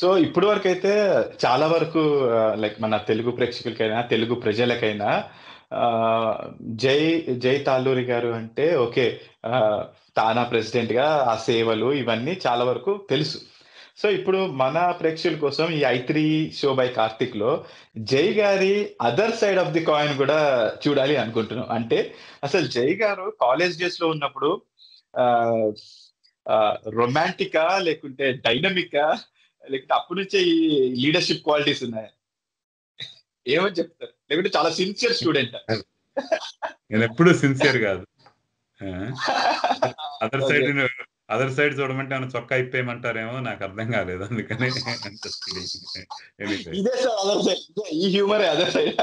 So ఇప్పుడు వరకు అయితే చాలా వరకు లైక్ మన తెలుగు ప్రేక్షకులకైనా తెలుగు ప్రజలకైనా ఆ, జై జై తాళ్ళూరి గారు అంటే ఓకే ఆ, తానా ప్రెసిడెంట్ గా ఆ సేవలు ఇవన్నీ చాలా వరకు తెలుసు సో ఇప్పుడు మన ప్రేక్షకుల కోసం ఈ I three show by Karthik లో జై గారి other side of the coin కూడా చూడాలి అనుకుంటున్నాం అంటే అసలు జై గారు కాలేజ్ డేస్ లో ఉన్నప్పుడు రొమాంటికా లేకుంటే డైనమికా లేకుంటే అప్పటి నుంచే ఈ లీడర్షిప్ క్వాలిటీస్ ఉన్నాయి ఏమని చెప్తారు లేకుంటే చాలా సిన్సియర్ స్టూడెంట్ నేను ఎప్పుడు సిన్సియర్ కాదు అదర్ సైడ్ అదర్ సైడ్ చూడమంటే ఏమైనా చొక్కా ఇప్పేయమంటారేమో నాకు అర్థం కాలేదు అందుకని Anyway. ఇదే సార్ అదర్ సైడ్ ఈ హ్యూమర్ అదర్ సైడ్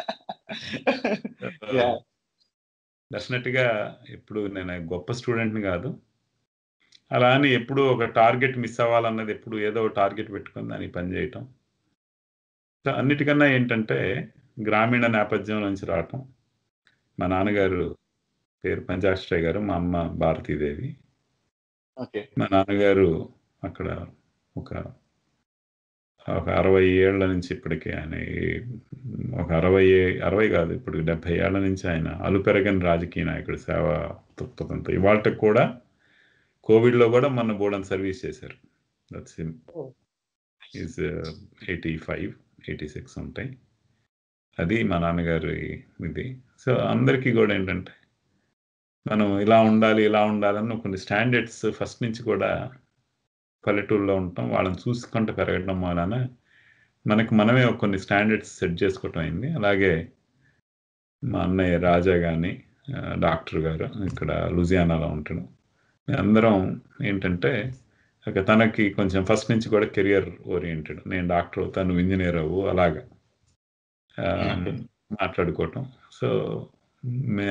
డెఫినెట్ గా ఇప్పుడు నేను గొప్ప స్టూడెంట్ని కాదు అలా అని ఎప్పుడు ఒక టార్గెట్ మిస్ అవ్వాలన్నది ఎప్పుడు ఏదో ఒక టార్గెట్ పెట్టుకుని దానికి పనిచేయటం సో అన్నిటికన్నా ఏంటంటే గ్రామీణ నేపథ్యం నుంచి రావటం మా నాన్నగారు పేరు పంచాక్షరయ్య గారు మా అమ్మ భారతీదేవి ఓకే మా నాన్నగారు అక్కడ ఒక ఒక అరవై ఏళ్ల నుంచి ఇప్పటికి ఆయన ఈ- ఒక అరవై ఏ- అరవై కాదు ఇప్పుడు డెబ్బై ఏళ్ల నుంచి ఆయన అలుపెరగని రాజకీయ నాయకుడు సేవ తృక్పథంతో ఇవాళకి కూడా కోవిడ్లో కూడా మొన్న బోర్డన్ సర్వీస్ చేశారు that's Oh. Is eighty five eighty six ఉంటాయి అది మా నాన్నగారి ఇది సో అందరికీ కూడా ఏంటంటే మనం ఇలా ఉండాలి ఇలా ఉండాలని కొన్ని స్టాండర్డ్స్ ఫస్ట్ నుంచి కూడా పల్లెటూరులో ఉంటాం వాళ్ళని చూసుకుంటూ పెరగడం వలన మనకు మనమే ఒక కొన్ని స్టాండర్డ్స్ సెట్ చేసుకోవటం అయింది అలాగే మా అన్నయ్య రాజా కానీ డాక్టర్ గారు ఇక్కడ లూజియానాలో ఉంటాడు అందరం ఏంటంటే ఇక తనకి కొంచెం ఫస్ట్ నుంచి కూడా కెరియర్ ఓరియంటెడ్ నేను డాక్టర్ అవుతాను నువ్వు ఇంజనీర్ అవ్వు అలాగా ఆ, మాట్లాడుకోవటం సో మే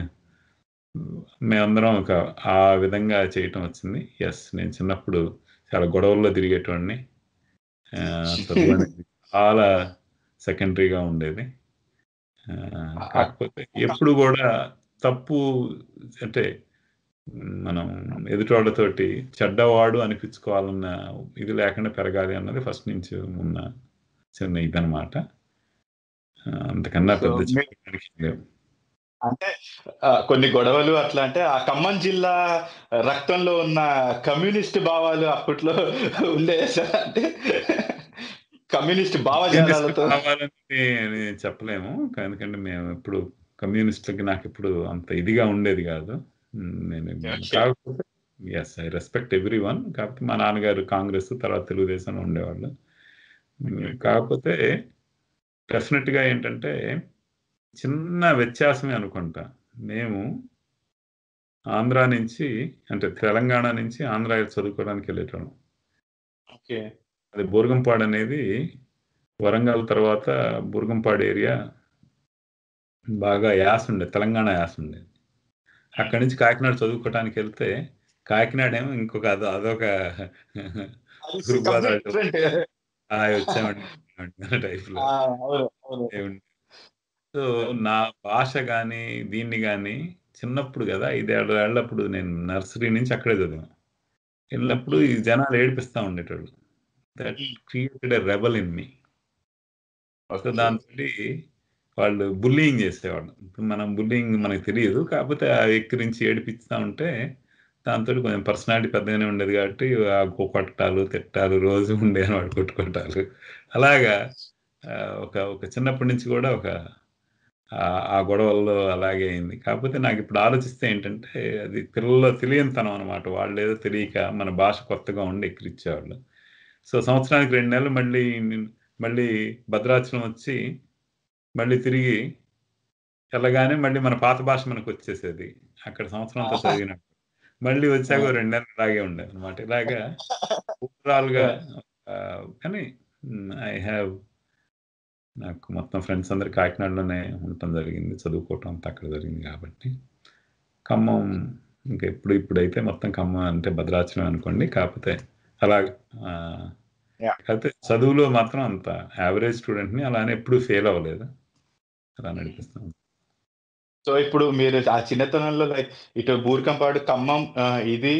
మేమందరం ఒక ఆ విధంగా చేయటం వచ్చింది ఎస్ నేను చిన్నప్పుడు చాలా గొడవల్లో తిరిగేటోడిని ఆ, చదువు అనేది చాలా సెకండరీగా ఉండేది ఆ, కాకపోతే ఎప్పుడు కూడా తప్పు అంటే మనం ఎదుటోళ్ళతోటి చెడ్డవాడు అనిపించుకోవాలన్న ఇది లేకుండా పెరగాలి అన్నది ఫస్ట్ నుంచి ఉన్న చిన్న ఇదనమాట ఆ, అంతకన్నా So, పెద్ద మీ- చెప్పడానికి ఏం లేవు. అంటే ఆ, కొన్ని గొడవలు అట్లా అంటే ఆ ఖమ్మం జిల్లా రక్తంలో ఉన్న కమ్యూనిస్ట్ భావాలు అప్పట్లో ఉండే సార్ అంటే కమ్యూనిస్ట్ భావజాలాలతో కావాలని అని చెప్పలేము ఎందుకంటే మేము ఎప్పుడు కమ్యూనిస్టులకి నాకు ఇప్పుడు అంత ఇదిగా ఉండేది కాదు ఉమ్, నేను Okay. కాకపోతే yes I respect everyone కాకపోతే మా నాన్నగారు కాంగ్రెస్ తర్వాత తెలుగుదేశంలో ఉండేవాళ్ళు ఉమ్, కాకపోతే డెఫినెట్ గా ఏంటంటే చిన్న వ్యత్యాసమే అనుకుంటా మేము ఆంధ్ర నుంచి అంటే తెలంగాణ నుంచి ఆంధ్ర చదువుకోవడానికి వెళ్ళేటోళ్ళం ఓకే అది బూర్గంపాడు అనేది వరంగల్ తర్వాత బూర్గంపాడు ఏరియా బాగా యాస ఉండే తెలంగాణ యాస ఉండేది అక్కడి నుంచి కాకినాడ చదువుకోవడానికి వెళ్తే కాకినాడ ఏమో ఇంకొక అదో అదొక గురుబాధ డిఫరెంట్ ఆ వచ్చామండి టైప్లో అవును అవును సో నా భాష కానీ దీన్ని కానీ చిన్నప్పుడు కదా ఐదేళ్ళు ఏళ్ళప్పుడు నేను నర్సరీ నుంచి అక్కడే చదివాను వెళ్ళినప్పుడు ఈ జనాలు ఏడిపిస్తూ ఉండేటోళ్ళు that created a rebel in me so దాంతో వాళ్ళు బుల్లింగ్ చేసేవాళ్ళు ఇప్పుడు మనం బుల్లింగ్ మనకు తెలియదు కాకపోతే ఆ ఎక్కిరించి ఏడిపిస్తూ ఉంటే దాంతో కొంచెం పర్సనాలిటీ పెద్దగానే ఉండేది కాబట్టి ఆ కొట్టాలు తిట్టాలు రోజు ఉండేది వాడు కొట్టుకోటాలు అలాగా ఆ, ఒక ఒక చిన్నప్పటి నుంచి కూడా ఒక ఆ- ఆ గొడవల్లో అలాగే అయింది కాకపోతే నాకు ఇప్పుడు ఆలోచిస్తే ఏంటంటే అది పిల్లల్లో తెలియనితనం అనమాట వాళ్ళు ఏదో తెలియక మన భాష కొత్తగా ఉండి ఎక్కిరిచ్చేవాళ్ళు సో సంవత్సరానికి రెండు నెలలు మళ్ళీ మళ్ళీ భద్రాచలం వచ్చి మళ్ళీ తిరిగి వెళ్ళగానే మళ్ళీ మన పాత భాష మనకు వచ్చేసేది అక్కడ సంవత్సరం అంతా చదివినట్టు మళ్ళీ వచ్చాక ఓ రెండు నెలలు ఇలాగే ఉండేది అనమాట ఇలాగా ఓవరాల్ గా ఆ, కానీ ఐ హ్యావ్ నాకు మొత్తం ఫ్రెండ్స్ అందరు కాకినాడలోనే ఉండటం జరిగింది చదువుకోవటం అంతా అక్కడ జరిగింది కాబట్టి ఖమ్మం ఇంకా ఎప్పుడు ఇప్పుడైతే మొత్తం ఖమ్మం అంటే భద్రాచలం అనుకోండి కాకపోతే అలా ఆ, Yeah. కాకపోతే చదువులో మాత్రం అంత యావరేజ్ స్టూడెంట్ని అలానే ఎప్పుడు ఫెయిల్ అవ్వలేదు అలా నడిపిస్తాం సో ఇప్పుడు మీరు ఆ చిన్నతనంలో లైక్ ఇటు బూర్కంపాడు ఖమ్మం ఆ, ఇది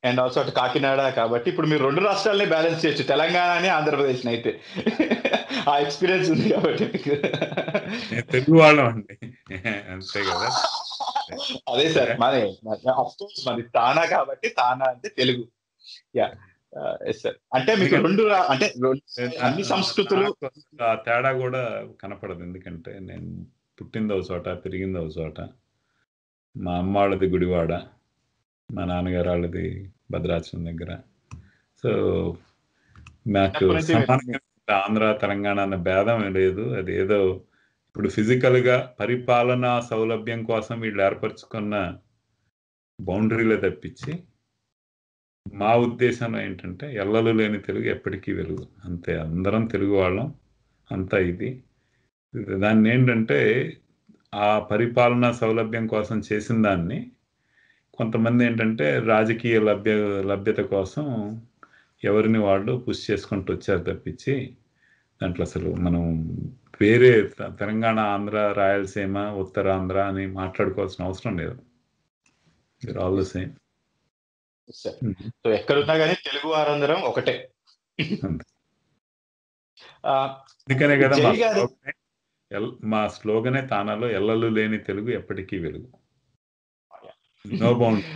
అండ్ ఆల్సో అటు కాకినాడ కాబట్టి ఇప్పుడు మీరు రెండు రాష్ట్రాలని బ్యాలెన్స్ చేయొచ్చు తెలంగాణని ఆంధ్రప్రదేశ్ అయితే ఆ ఎక్స్పీరియన్స్ ఉంది కాబట్టి మీకు నేను తెలుగు వాళ్ళం అండి అంతే కదా అదే సార్ మాది కోర్స్ మాది తానా కాబట్టి తానా అంటే తెలుగు యా సార్ అంటే మీకు రెండు రా- అంటే రెండు- అన్ని సంస్కృతులు నాకు అసలు ఆ తేడా కూడా కనపడదు ఎందుకంటే నేను పుట్టింది ఒక చోట పెరిగింది ఒక చోట మా అమ్మ వాళ్ళది గుడివాడ మా నాన్నగారు వాళ్ళది భద్రాచలం దగ్గర సో నాకు చిన్నప్పటి నుంచి సమానంగా ఆంధ్ర తెలంగాణ అన్న భేదం ఏం లేదు అది ఏదో ఇప్పుడు physical గా పరిపాలనా సౌలభ్యం కోసం వీళ్ళు ఏర్పరచుకున్న బౌండరీలే తప్పించి మా ఉద్దేశంలో ఏంటంటే ఎల్లలు లేని తెలుగు ఎప్పటికీ వెలుగు అంతే అందరం తెలుగు వాళ్ళం అంతా ఇది దాన్ని ఏంటంటే ఆ పరిపాలనా సౌలభ్యం కోసం చేసిన దాన్ని కొంతమంది ఏంటంటే రాజకీయ లభ్య లభ్యత కోసం ఎవరిని వాళ్ళు పుష్ చేసుకుంటూ వచ్చారు తప్పించి దాంట్లో అసలు మనం వేరే తె- తెలంగాణ ఆంధ్ర రాయలసీమ ఉత్తరాంధ్ర అని మాట్లాడుకోవాల్సిన అవసరం లేదు all the same sir so ఎక్కడున్నా కానీ తెలుగు వారందరం ఒకటే అంతే. ఆ, అందుకనే కదా మా జై గారు- స్లోగనే ఎల్- మా స్లోగనే తానాలో ఎల్లలు లేని తెలుగు ఎప్పటికీ వెలుగు నో బౌండ్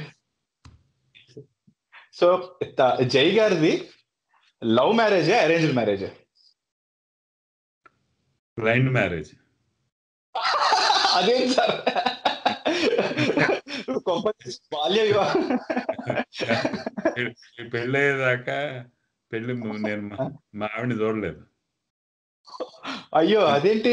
సో త- జై గారిది లవ్ మ్యారేజే అరేంజ్డ్ మ్యారేజే బ్లైండ్ మ్యారేజ్ అదేం సార్ గొప్ప బాల్య వివాహం పెళ్ళయ్యేదాకా పెళ్లి ము- నేను మా మా ఆవిడని చూడలేదు అయ్యో అదేంటి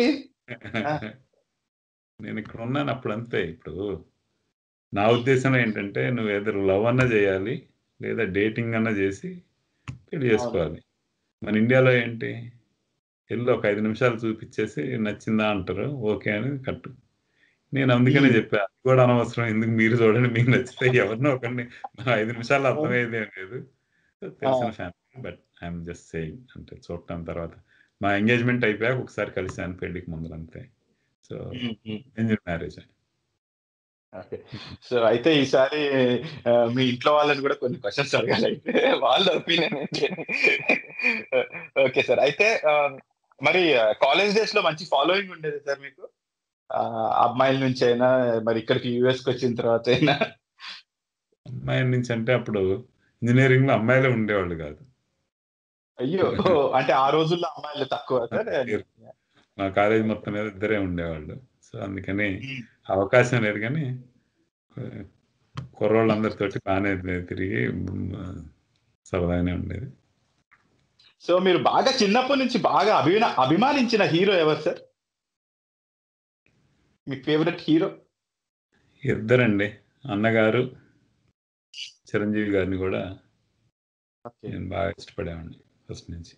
నేను ఇక్కడ ఉన్నాను అప్పుడు అంతే ఇప్పుడు నా ఉద్దేశం ఏంటంటే నువ్వు ఎదురు లవ్ అన్నా చేయాలి లేదా డేటింగ్ అన్నా చేసి పెళ్లి చేసుకోవాలి మన ఇండియాలో ఏంటి వెళ్ళి ఒక ఐదు నిమిషాలు చూపించేసి నచ్చిందా అంటారు ఓకే అని కట్టు నేను అందుకనే చెప్పా అది కూడా అనవసరం ఎందుకు మీరు చూడండి మీకు నచ్చితే ఎవరినో ఒకరిని మన ఐదు నిమిషాలు అర్థమయ్యేది ఏం లేదు తెలిసిన family but I'm just saying అంటే చూడటం తర్వాత మా ఎంగేజ్మెంట్ అయిపోయాక ఒకసారి కలిసాను పెళ్లికి ముందు అంతే సో మ్యారేజ్ ఓకే సో అయితే ఈసారి ఆ, మీ ఇంట్లో వాళ్ళని కూడా కొన్ని క్వశ్చన్స్ అడగాలి అయితే వాళ్ళ ఒపీనియన్ ఏంటి ఓకే సార్ అయితే ఆ, మరి కాలేజ్ డేస్ లో మంచి ఫాలోయింగ్ ఉండేది సార్ మీకు ఆ, అమ్మాయిల నుంచి అయినా మరి ఇక్కడికి యుఎస్ కి వచ్చిన తర్వాత అయినా అమ్మాయి నుంచి అంటే అప్పుడు ఇంజనీరింగ్ లో అమ్మాయిలే ఉండేవాళ్ళు కాదు అయ్యో అంటే ఆ రోజుల్లో అమ్మాయిలు తక్కువ సార్ మా కాలేజ్ మొత్తం మీద ఇద్దరే ఉండేవాళ్ళు సో అందుకని అవకాశం లేదు కానీ కుర్రోళ్ళందరితోటి బాగానే తిరిగి మ్, సరదాగానే ఉండేది సో మీరు బాగా చిన్నప్పటి నుంచి బాగా అభిన అభిమానించిన హీరో ఎవరు సార్ మీ ఫేవరెట్ హీరో ఇద్దరండి అన్నగారు చిరంజీవి గారిని కూడా నేను బాగా ఇష్టపడేవాడిని ఫస్ట్ నుంచి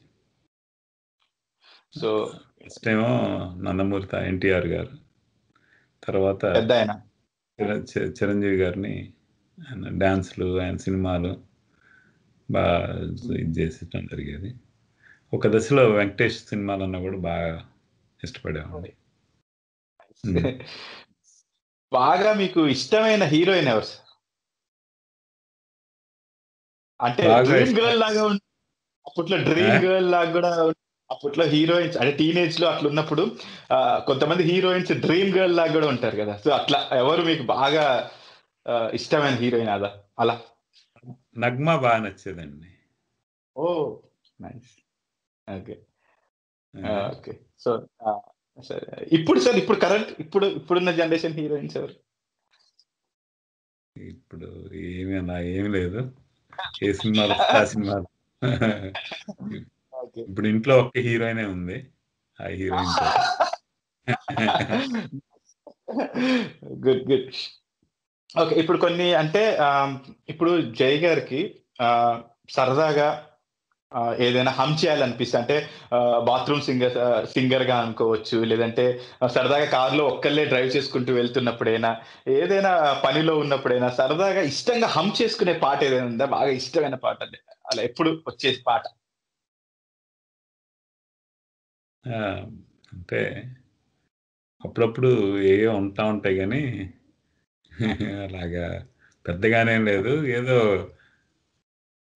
సో ఫస్ట్ ఏమో నందమూరి ఎన్టీఆర్ గారు తర్వాత పెద్ద ఆయన చిర- చి- చిరంజీవి గారిని ఆయన డాన్స్లు ఆయన సినిమాలు బాగా ఇది చేసేయటం జరిగేది ఒక దశలో వెంకటేష్ సినిమాలన్నా కూడా బాగా ఇష్టపడేవాడిని Hmm. బాగా మీకు ఇష్టమైన హీరోయిన్ ఎవరు సార్ అంటే బాగా డ్రీమ్ ఇష్టం. గర్ల్ లాగా ఉంది అప్పట్లో డ్రీమ్ Eh? గర్ల్ లాగా కూడా ఉంది. అప్పట్లో హీరోయిన్స్ అంటే టీనేజ్ లో అట్లా ఉన్నప్పుడు ఆ, కొంతమంది హీరోయిన్స్ డ్రీమ్ గర్ల్ లాగా కూడా ఉంటారు కదా సో అట్లా ఎవరు మీకు బాగా ఆ, ఇష్టమైన హీరోయిన్ అదా అలా నగ్మా బాగా నచ్చేదండి oh nice okay okay so సరే ఇప్పుడు సార్ ఇప్పుడు కరెంట్ ఇప్పుడు ఇప్పుడున్న జనరేషన్ హీరోయిన్స్ ఎవరు ఇప్పుడు ఏమీ అలా ఏమి లేదు ఏ సినిమాలు వస్తే ఆ సినిమాలు ఓకే ఇప్పుడు ఇంట్లో ఒక్క హీరోయినే ఉంది ఆ హీరోయిన్ గుడ్ గుడ్ ఓకే ఇప్పుడు కొన్ని అంటే ఆ, ఇప్పుడు జై గారికి ఆ, సరదాగా ఆ, ఏదైనా హమ్ చేయాలనిపిస్తే అంటే బాత్రూమ్ సింగర్ సింగర్ గా అనుకోవచ్చు లేదంటే ఆ, సరదాగా కార్లో ఒక్కళ్ళే డ్రైవ్ చేసుకుంటూ వెళ్తున్నప్పుడైనా ఏదైనా పనిలో ఉన్నప్పుడైనా సరదాగా ఇష్టంగా హమ్ చేసుకునే పాట ఏదైనా ఉందా బాగా ఇష్టమైన పాట అంటే అలా ఎప్పుడు వచ్చేసి పాట ఆ, అంటే అప్పుడప్పుడు ఏవో ఉంటా ఉంటాయి కానీ అలాగా పెద్దగానేం లేదు ఏదో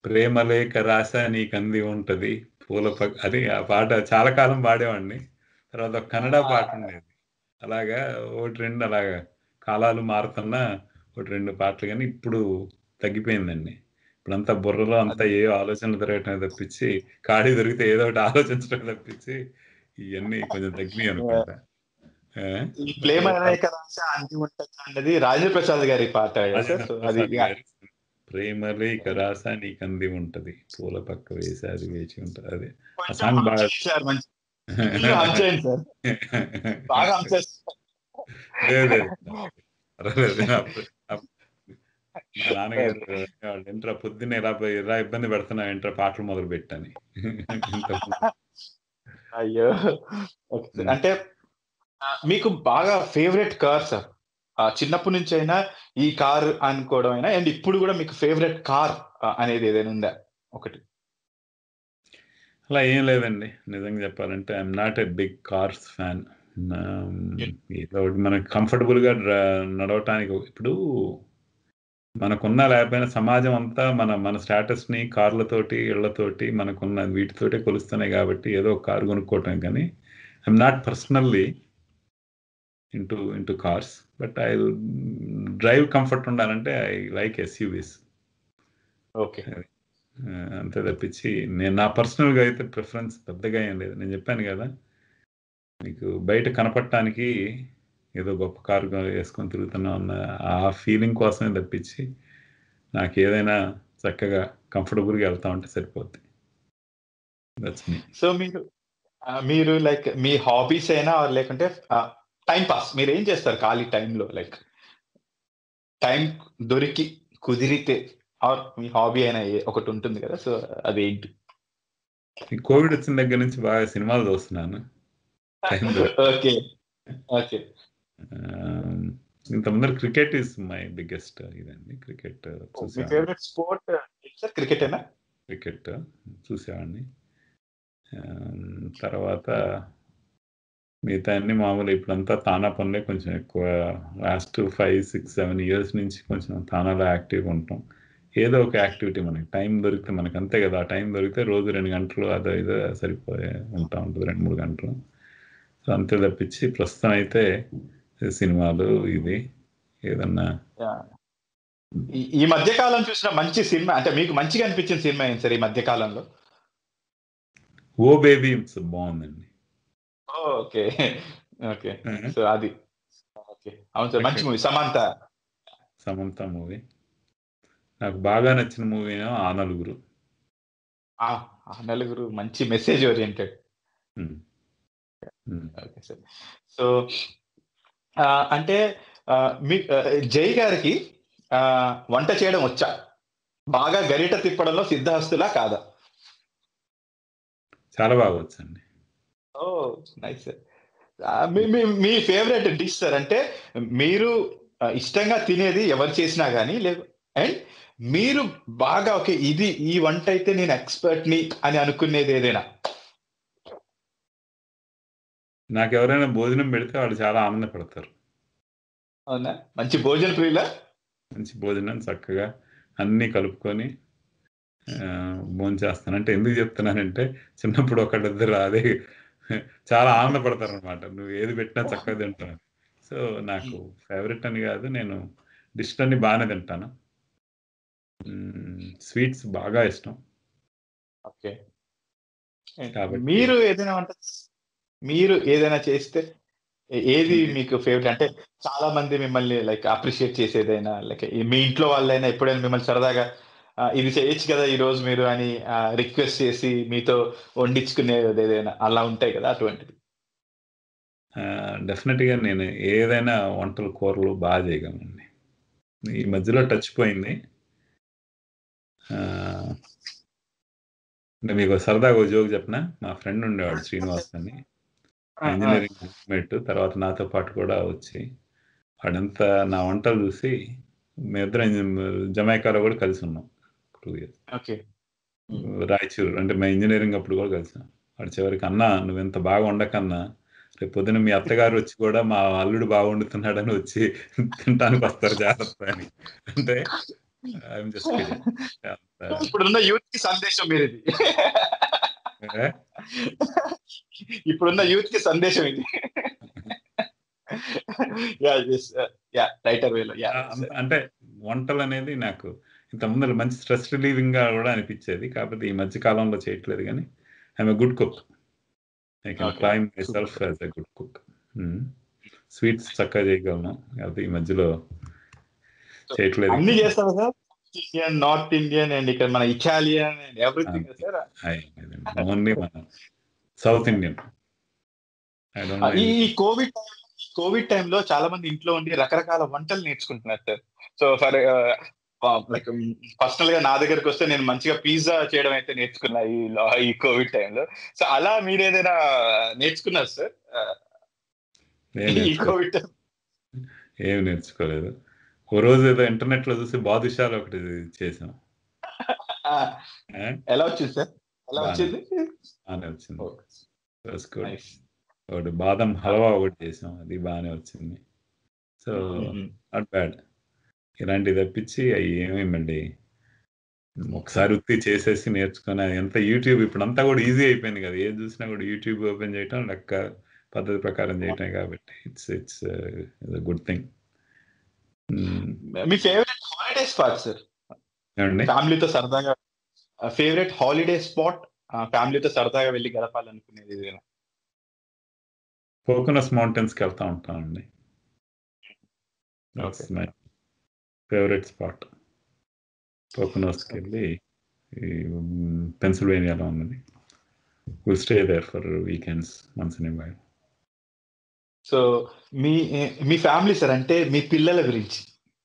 ప్రేమలేఖ రాస నీకు అంది ఉంటది పూల పక్క అది ఆ పాట చాలా కాలం పాడేవాడిని తర్వాత ఒక కన్నడ పాట ఉండేది అలాగా ఒకటి రెండు అలాగా కాలాలు మారుతున్నా ఒకటి రెండు పాటలు కానీ ఇప్పుడు తగ్గిపోయిందండి ఇప్పుడంతా బుర్రలో అంతా ఏ ఆలోచనలు తిరగటం తప్పించి ఖాళీ దొరికితే ఏదో ఒకటి ఆలోచించడం తప్పించి ఇవన్నీ కొంచెం తగ్గినాయి అనుకుంటా ఆ? ఈ ప్రేమ అనేక రాశ అంటి ఉంటది అన్నది రాజేంద్ర ప్రసాద్ గారి పాట కదా సార్ రాజేంద్ర సో అది ప్రసాద్ గారి ప్రేమలేఖ రాస నీకు అంది ఉంటది పూల పక్క వేసి అది వేచి ఉంటది అదే కొంచెం సాంగ్ హమ్ బాగా- చేయండి సార్ మంచి ఫుల్ హమ్ చేయండి సార్ బాగా హమ్ చేస్తారు లేదు లేదు పర్వాలేదు. అప్పుడు- అప్పుడు మా నాన్నగారు వాళ్ళు ఏంట్రా పొద్దున్నే ఇలా పోయి ఇలా ఇబ్బంది పెడుతున్నా ఏంట్రా పాటలు మొదలు పెట్టని అయ్యో ఓకే సార్. అంటే ఆ, మీకు బాగా ఫేవరెట్ కార్ సార్ ఆ, చిన్నప్పటి నుంచి అయినా ఈ కార్ అనుకోవడం అయినా అండ్ ఇప్పుడు కూడా మీకు ఫేవరెట్ కార్ అనేది ఏదైనా ఉందా ఒకటి అలా ఏం లేదండి నిజంగా చెప్పాలంటే I'm not a big cars fan ఏదో ఒకటి మనకి కంఫర్టబుల్గా నడవటానికి ఇప్పుడు మనకున్న లేకపోయినా సమాజం అంతా మన మన స్టేటస్ని కార్లతోటి ఇళ్లతోటి మనకున్న వీటితోటే కొలుస్తున్నాయి కాబట్టి ఏదో ఒక కారు కొనుక్కోవటం కానీ I'm not personally into into cars but I drive comfort ఉండాలంటే ఐ లైక్ ఎస్యూవీస్ ఓకే అంతే తప్పించి నేను నా పర్సనల్గా అయితే ప్రిఫరెన్స్ పెద్దగా ఏం లేదు నేను చెప్పాను కదా మీకు బయట కనపడటానికి ఏదో గొప్ప కారు వేసుకొని తిరుగుతున్నాం అన్న ఆ ఫీలింగ్ కోసమే తప్పించి నాకు ఏదైనా చక్కగా కంఫర్టబుల్గా వెళ్తా ఉంటే సరిపోద్ది దట్స్ మీ సో మీరు ఆ, మీరు లైక్ మీ హాబీస్ అయినా or లేకుంటే టైం పాస్ మీరు ఏం చేస్తారు ఖాళీ టైంలో లైక్ టైం దొరికి కుదిరితే ఆర్ మీ హాబీ అయినా ఏ- ఒకటి ఉంటుంది కదా సో అదేంటి ఈ కోవిడ్ వచ్చిన దగ్గర నుంచి బాగా సినిమాలు చూస్తున్నాను టైం ఓకే ఓకే ఇంతమంది క్రికెట్ ఈస్ మై బిగ్గెస్ట్ ఇదండి క్రికెట్ మీ చూసా ఫేవరెట్ స్పోర్ట్ సార్ క్రికెట్ అయినా క్రికెట్ చూసేవాడిని ఆమ్, తర్వాత మిగతా అన్ని మామూలు ఇప్పుడంతా తానా పనులే కొంచెం ఎక్కువ last five six seven years నుంచి కొంచెం తానాలో యాక్టివ్గా ఉంటాం ఏదో ఒక యాక్టివిటీ మనకి టైం దొరికితే మనకి అంతే కదా ఆ టైం దొరికితే రోజు రెండు గంటలు అదో ఇదో సరిపోయే ఉంటా ఉంటుంది రెండు మూడు గంటలు సో అంతే తప్పించి ప్రస్తుతం అయితే సినిమాలు ఇది ఏదన్నా Yeah. ఈ- ఈ మధ్య కాలం చూసిన మంచి సినిమా అంటే మీకు మంచిగా అనిపించిన సినిమా ఏంటి సార్ ఈ మధ్య కాలంలో ఓ బేబీ బాగుందండి ఓకే ఓకే సో అది ఓకే అవును సార్ మంచి మూవీ సమంత సమంత మూవీ నాకు బాగా నచ్చిన మూవీ ఆ నలుగురు ఆ, ఆ నలుగురు మంచి message oriented um. Um. Okay sir so ఆ, అంటే ఆ, మీ ఆ, జై గారికి ఆ, వంట చేయడం వచ్చా బాగా గరిట తిప్పడంలో సిద్ధహస్తులా కాదా చాలా బాగా వచ్చండి ఓ నైస్ సార్ ఆ, మీ మీ మీ ఫేవరెట్ డిష్ సార్ అంటే మీరు ఆ, ఇష్టంగా తినేది ఎవరు చేసినా కానీ లేదు అండ్ మీరు బాగా ఓకే ఇది ఈ వంట అయితే నేను ఎక్స్పర్ట్ ని అని అనుకునేది ఏదైనా నాకు ఎవరైనా భోజనం పెడితే వాళ్ళు చాలా ఆనందపడతారు అవునా మంచి భోజన ప్రియులా మంచి భోజనం చక్కగా అన్నీ కలుపుకొని భోజనం చేస్తాను అంటే ఎందుకు చెప్తున్నానంటే చిన్నప్పుడు ఒకళ్ళిద్దరు అదే చాలా ఆనందపడతారు అనమాట నువ్వు ఏది పెట్టినా చక్కగా తింటాను సో నాకు ఫేవరెట్ అని కాదు నేను డిష్ అన్ని బాగానే తింటాను స్వీట్స్ బాగా ఇష్టం ఓకే కాబట్టి- మీరు ఏదైనా వంట మీరు ఏదైనా చేస్తే ఏ- ఏది మీకు ఫేవరెట్ అంటే చాలా మంది మిమ్మల్ని లైక్ అప్రిషియేట్ చేసేదైనా లైక్ మీ ఇంట్లో వాళ్ళైనా ఎప్పుడైనా మిమ్మల్ని సరదాగా "ఆ, ఇది చేయొచ్చు కదా ఈ రోజు మీరు అని రిక్వెస్ట్ చేసి మీతో వండించుకునేది ఏదైనా అలా ఉంటాయి కదా అటువంటిది డెఫినెట్గా నేను ఏదైనా వంటలు కూరలు బాగా చేయగలనండి ఈ మధ్యలో టచ్ పోయింది ఆ, అంటే మీకు సరదాగా ఒక జోక్ చెప్పిన మా ఫ్రెండ్ ఉండేవాడు శ్రీనివాస్ అని ఇంజనీరింగ్ రూమ్మేట్ తర్వాత నాతో పాటు కూడా వచ్చి వాడంతా నా వంటలు చూసి మేమిద్దరం ఇంజ- జమైకాలో కూడా కలిసి ఉన్నాం టూ ఇయర్స్ ఓకే రాయచూరు అంటే మా ఇంజనీరింగ్ అప్పుడు కూడా కలిసాం వాడు చివరికి అన్నా నువ్వు ఎంత బాగా వండకన్నా రేపు పొద్దున మీ అత్తగారు వచ్చి కూడా మా అల్లుడు బాగా వండుతున్నాడని వచ్చి తినటానికి వస్తారు జాగ్రత్త అని అంటే ఐఎమ్ జస్ట్ ఇప్పుడున్న యూత్ కి సందేశం మీరు ఇది ఇప్పుడున్న యూత్ కి సందేశం ఇది యా యా రైటర్ వేలో యా అంటే వంటలు అనేది నాకు ఇంత ముందర మంచి స్ట్రెస్ రిలీవింగ్ గా కూడా అనిపించేది కాకపోతే ఈ మధ్య కాలంలో చేయట్లేదు కానీ I'm good cook I can Okay. Claim myself as a good cook sweets చక్కగా చేయగలను కాకపోతే ఈ మధ్యలో చేయట్లేదు అన్ని చేస్తారు sir Indian north Indian and ఇక్కడ మన Italian and everything sir only మన సౌత్ ఇండియన్ ఐ డోంట్ ఈ కోవిడ్ కోవిడ్ టైంలో చాలా మంది ఇంట్లో ఉండి రకరకాల వంటలు నేర్చుకుంటున్నారు sir so for like personal గా నా దగ్గరకు వస్తే నేను మంచిగా పిజ్జా చేయడం అయితే నేర్చుకున్నా ఈ లో- ఈ కోవిడ్ టైంలో సో అలా మీరు ఏదైనా నేర్చుకున్నారు సార్ ఈ కోవిడ్ టైం ఏం నేర్చుకోలేదు ఓ రోజు ఏదో ఇంటర్నెట్ లో చూసి బాదుషాలు ఒకటి చేసాం ఆ? ఎలా వచ్చింది సార్ ఎలా బాగానే. వచ్చింది బాగానే వచ్చింది Oh, That's good. nice. ఒకటి బాదం హల్వా ఒకటి చేసాం అది బాగానే వచ్చింది సో Mhm. నాట్ బ్యాడ్ ఇలాంటివి తప్పించి అవి ఏమీ మళ్ళీ ఒకసారి ఉత్తి చేసేసి నేర్చుకుని అది ఎంత యూట్యూబ్ ఇప్పుడు అంతా కూడా ఈజీ అయిపోయింది కదా ఏది చూసినా కూడా యూట్యూబ్ ఓపెన్ చేయటం లెక్క పద్ధతి ప్రకారం చేయటం కాబట్టి ఇట్స్ ఇట్స్ గుడ్ థింగ్ మీ ఫేవరెట్ హాలిడే స్పాట్ సార్ ఏమండి ఫ్యామిలీతో సరదాగా ఫేవరెట్ హాలిడే స్పాట్ ఫ్యామిలీతో సరదాగా వెళ్ళి గడపాలనుకునేది ఏదైనా కోకోనస్ మౌంటైన్స్కి వెళ్తా ఉంటానండి Okay. మై ఫేవరెట్ స్పాట్ కోకోనస్కి వెళ్ళి పెన్సిల్వేనియాలో ఉన్నది will stay there for weekends months in while so మీ మీ ఫ్యామిలీ సార్ అంటే మీ పిల్లల గురించి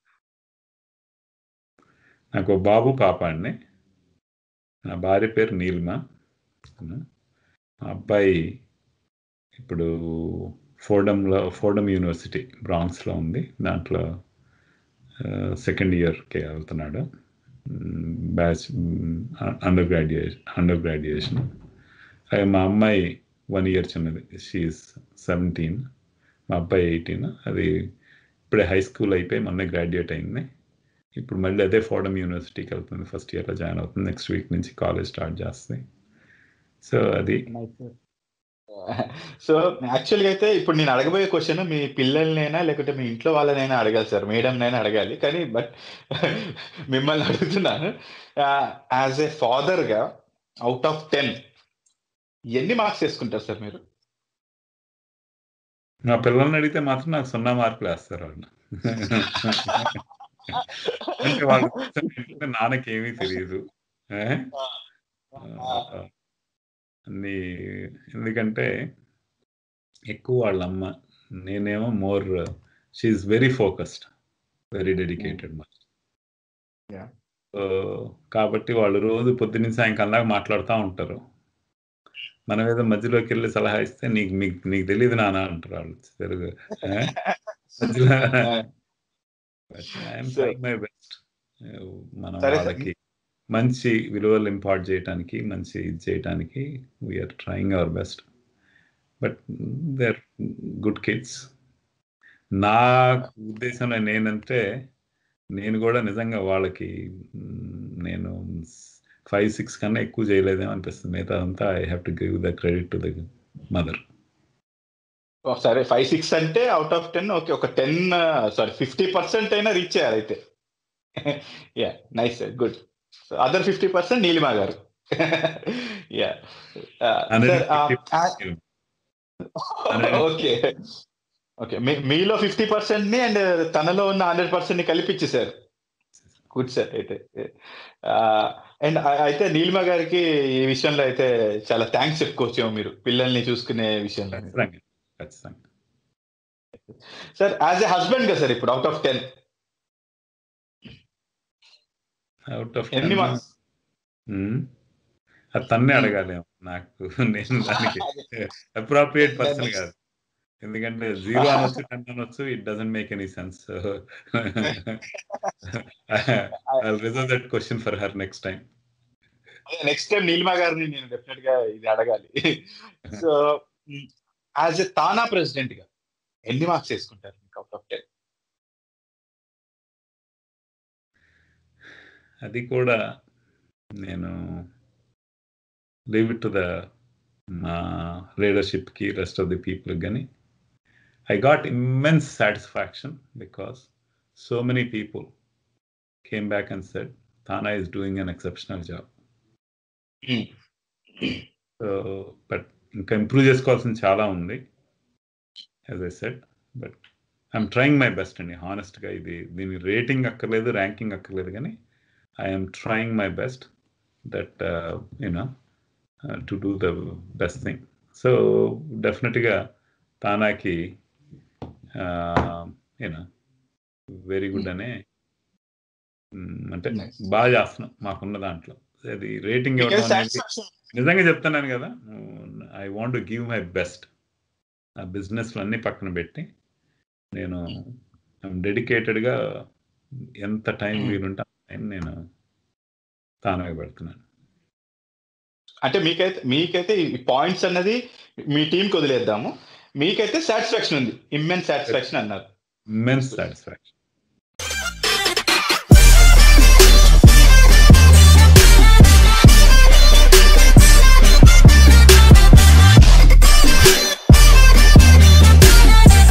నాకు ఓ బాబు పాప అండి నా భార్య పేరు నీలిమ మా అబ్బాయి ఇప్పుడు ఫోర్డమ్లో ఫోర్డమ్ యూనివర్సిటీ బ్రాంక్స్లో ఉంది దాంట్లో సెకండ్ ఇయర్కి వెళ్తున్నాడు batch under graduation under graduation మా అమ్మాయి వన్ ఇయర్ చిన్నది షీఈస్ సెవెంటీన్ మా అబ్బాయి ఎయిటీన్ అది ఇప్పుడే హై స్కూల్ అయిపోయి మొన్నే గ్రాడ్యుయేట్ అయింది ఇప్పుడు మళ్ళీ అదే ఫోర్డమ్ యూనివర్సిటీకి వెళ్తుంది ఫస్ట్ ఇయర్లో జాయిన్ అవుతుంది నెక్స్ట్ వీక్ నుంచి కాలేజ్ స్టార్ట్ చేస్తుంది సో అది సో యాక్చువల్గా అయితే ఇప్పుడు నేను అడగబోయే క్వశ్చన్ మీ పిల్లల్నైనా లేకుంటే మీ ఇంట్లో వాళ్ళనైనా అడగాలి సార్ మేడంనైనా అడగాలి కానీ బట్ మిమ్మల్ని అడుగుతున్నాను యాజ్ ఏ ఫాదర్గా అవుట్ ఆఫ్ టెన్ ఎన్ని మార్క్స్ వేసుకుంటారు సార్ మీరు నా పిల్లల్ని అడిగితే మాత్రం నాకు సున్నా మార్కులు వేస్తారు వాళ్ళు అంటే వాళ్ళు కూర్చొని నాన్నకి ఏమీ తెలియదు ఏ? అన్ని ఎందుకంటే ఎక్కువ వాళ్ళ అమ్మ నేనేమో more she's very focused very dedicated Yeah. So కాబట్టి వాళ్ళు రోజు పొద్దున్న సాయంకాలం దాకా మాట్లాడుతూ ఉంటారు మనం ఏదో మధ్యలోకి వెళ్ళి సలహా ఇస్తే నీకు మీకు నీకు తెలియదు నాన్న అంటారు వాళ్ళు తెలుగు ఏ? మధ్యలో మై బెస్ట్ మనం సరే, సరే. వాళ్ళకి మంచి విలువలు ఇంపార్ట్ చేయడానికి మంచి ఇది చేయడానికి we're trying our best but they are good kids నా ఉద్దేశంలో నేనంటే నేను కూడా నిజంగా వాళ్ళకి మ్, నేను ఫైవ్ సిక్స్ కన్నా ఎక్కువ చేయలేదేమో అనిపిస్తుంది మిగతా అంతా I have to give the credit to the mother సరే ఫైవ్ సిక్స్ అంటే అవుట్ ఆఫ్ టెన్ ఓకే ఒక టెన్ సారీ ఫిఫ్టీ పర్సెంట్ అయినా రీచ్ చేయాలి అయితే yeah nice sir good other fifty percent Neelima garu yeah okay okay మీలో ఫిఫ్టీ పర్సెంట్ ని and తనలో ఉన్న హండ్రెడ్ పర్సెంట్ ని కలిపిచ్చేసారు గుడ్ సార్ అయితే అండ్ అయితే నీలిమ గారికి ఈ విషయంలో అయితే చాలా థ్యాంక్స్ చెప్పుకోవచ్చేమో మీరు పిల్లల్ని చూసుకునే విషయంలో ఖచ్చితంగా ఖచ్చితంగా సార్ యాజ్ ఎ హస్బెండ్ గా సార్ ఇప్పుడు out of ten out of ఎన్ని మార్క్స్ అది తన్నే అడగాలి నాకు నేను దానికి అప్రోప్రియేట్ పర్సన్ కాదు ఎందుకంటే జీరో అనొచ్చు టెన్ అనొచ్చు it doesn't make any sense I reserve that question for her next time next time Neelima గారిని నేను డెఫినెట్ గా ఇది అడగాలి so as a TANA president గా ఎన్ని మార్క్స్ వేసుకుంటారు మీకు అవుట్ ఆఫ్ టెన్ అది కూడా నేను లీవ్ ఇట్ టు ద మా లీడర్షిప్కి రెస్ట్ ఆఫ్ ది పీపుల్ కానీ I got immense satisfaction because so many people came back and said TANA is doing an exceptional job so but ఇంకా improve చేసుకోవాల్సింది చాలా ఉంది as I said but I'm trying my best అండి హానెస్ట్గా ఇది దీని rating అక్కర్లేదు ర్యాంకింగ్ అక్కర్లేదు కానీ I'm trying my best that you know to do the best thing so డెఫినెట్గా తానాకి యూనో వెరీ గుడ్ అనే అంటే బాగా చేస్తున్నాం మాకున్న దాంట్లో అది రేటింగ్ ఇవ్వడం అనేది నిజంగా చెప్తున్నాను కదా I want to give my best ఆ బిజినెస్లు అన్నీ పక్కన పెట్టి నేను డెడికేటెడ్గా ఎంత టైం వీలుంటే నేను తానగా పెడుతున్నాను అంటే మీకైతే మీకైతే ఈ పాయింట్స్ అన్నది మీ టీంకి వదిలేద్దాము మీకైతే సాటిస్ఫాక్షన్ ఉంది ఇమ్మెన్ సాటిస్ఫాక్షన్ అన్నారు ఇమ్మెన్స్ సాటిస్ఫాక్షన్